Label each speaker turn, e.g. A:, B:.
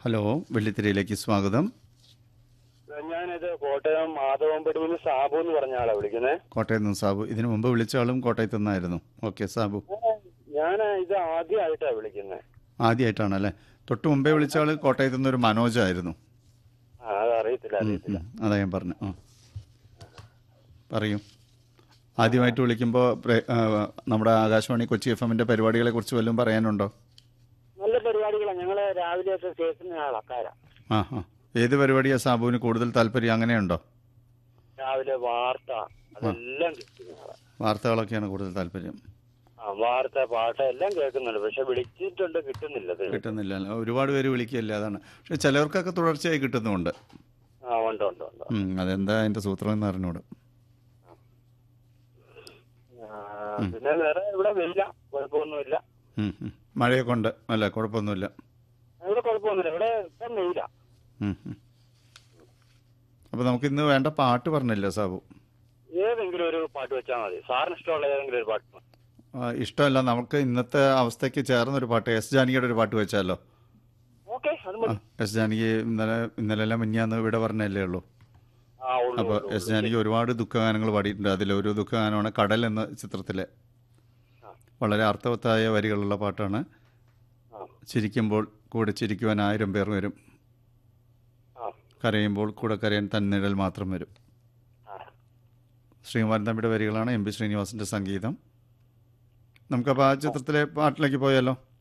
A: Hello വെള്ളിത്തിരയിലേക്ക് സ്വാഗതം
B: ഞാനിത് കോട്ടയം മാധവമ്പടിയിൽ നിന്ന് സാബു എന്ന് പറഞ്ഞ ആളാ വിളിക്കുന്നത്
A: കോട്ടയത്ത് നിന്ന് സാബു ഇതിനു മുമ്പ് വിളിച്ച ആളും കോട്ടയത്ത് നിന്നായിരുന്നു ഓക്കെ സാബു
B: ഞാൻ ഇത് ആദ്യമായിട്ടാ വിളിക്കുന്നത്
A: ആദ്യമായിട്ടാണല്ലേ തൊട്ട് മുമ്പേ വിളിച്ച ആൾ കോട്ടയത്ത് നിന്നൊരു മനോജായിരുന്നു
B: ആ അത് അറിയത്തില്ല അറിയത്തില്ല
A: ഉം, അതാ ഞാൻ പറഞ്ഞു ആ പറയൂ ആദ്യമായിട്ട് വിളിക്കുമ്പോൾ നമ്മുടെ ആകാശവാണി കൊച്ചി എഫ് എമ്മിൻ്റെ പരിപാടികളെ കുറിച്ച് വല്ലതും പറയാനുണ്ടോ
B: നല്ല പരിപാടികളാണ് ഞങ്ങള് രാവിലെയൊക്കെ കേൾക്കുന്ന ആൾക്കാരാ
A: ആ ആ ഏത് പരിപാടിയാണ് സാബുവിന് കൂടുതൽ താല്പര്യം അങ്ങനെയുണ്ടോ
B: രാവിലെ വാർത്ത അതെല്ലാം കേൾക്കുന്ന ആളാ
A: വാർത്തകളൊക്കെയാണ് കൂടുതൽ താല്പര്യം
B: ആ വാർത്ത പാട്ട് എല്ലാം കേൾക്കുന്നുണ്ട് പക്ഷെ വിളിച്ചിട്ടുണ്ട് കിട്ടുന്നില്ല ഇത്.
A: കിട്ടുന്നില്ല അല്ലേ? ഒരുപാട് പേര് വിളിക്കുകയല്ലേ അതാണ് പക്ഷെ ചിലർക്കൊക്കെ തുടർച്ചയായി കിട്ടുന്നുമുണ്ട്
B: ആ ഉണ്ട് ഉണ്ട് ഉണ്ട്
A: ഉം, അതെന്താ അതിൻ്റെ സൂത്രം എന്ന് അറിഞ്ഞൂടെ
B: ആ, പിന്നെ വേറെ ഇവിടെ വെയില കുഴപ്പമൊന്നുമില്ല
A: ഉം, ഉം. മഴയൊക്കെ ഉണ്ട് അല്ല കുഴപ്പമൊന്നുമില്ല
B: ഇവിടെ കുഴപ്പമൊന്നുമില്ല ഇവിടെ ഇപ്പം വെയില
A: ഉം, ഉം. അപ്പോൾ നമുക്ക് ഇന്ന് വേണ്ട പാട്ട് പറഞ്ഞില്ല സാബു
B: ഏതെങ്കിലും ഒരു പാട്ട് വെച്ചാൽ മതി സാറിന് ഇഷ്ടമുള്ള ഏതെങ്കിലും ഒരു പാട്ട് മതി.
A: ആ, ഇഷ്ടമല്ല നമുക്ക് ഇന്നത്തെ അവസ്ഥയ്ക്ക് ചേർന്നൊരു പാട്ട് എസ് ജാനകിയുടെ ഒരു പാട്ട് വെച്ചാലോ
B: ഓക്കെ അത്
A: ആ,
B: മതി
A: എസ് ജാനകി ഇന്നലെ ഇന്നലെല്ലാം മിഞ്ഞാന്ന് ഇവിടെ പറഞ്ഞല്ലേ ഉള്ളൂ
B: ആ ഉള്ളു
A: അപ്പോൾ
B: ഉള്ളു,
A: എസ് ജാനകി ഒരുപാട് ദുഃഖഗാനങ്ങൾ പാടിയിട്ടുണ്ട് അതിലൊരു ദുഃഖഗാനമാണ് കടൽ എന്ന ചിത്രത്തിലെ
B: ആ.
A: വളരെ അർത്ഥവത്തായ വരികളുള്ള പാട്ടാണ്
B: ആ
A: ചിരിക്കുമ്പോൾ കൂടെ ചിരിക്കുവാൻ ആയിരം പേർ വരും
B: ആ
A: കരയുമ്പോൾ കൂടെ കരയാൻ തന്നിഴൽ മാത്രം വരും
B: ആ
A: ശ്രീകുമാരൻ തമ്പിയുടെ വരികളാണ് എം പി ശ്രീനിവാസിൻ്റെ സംഗീതം നമുക്കപ്പോൾ ആ ചിത്രത്തിലെ പാട്ടിലേക്ക് പോയാലോ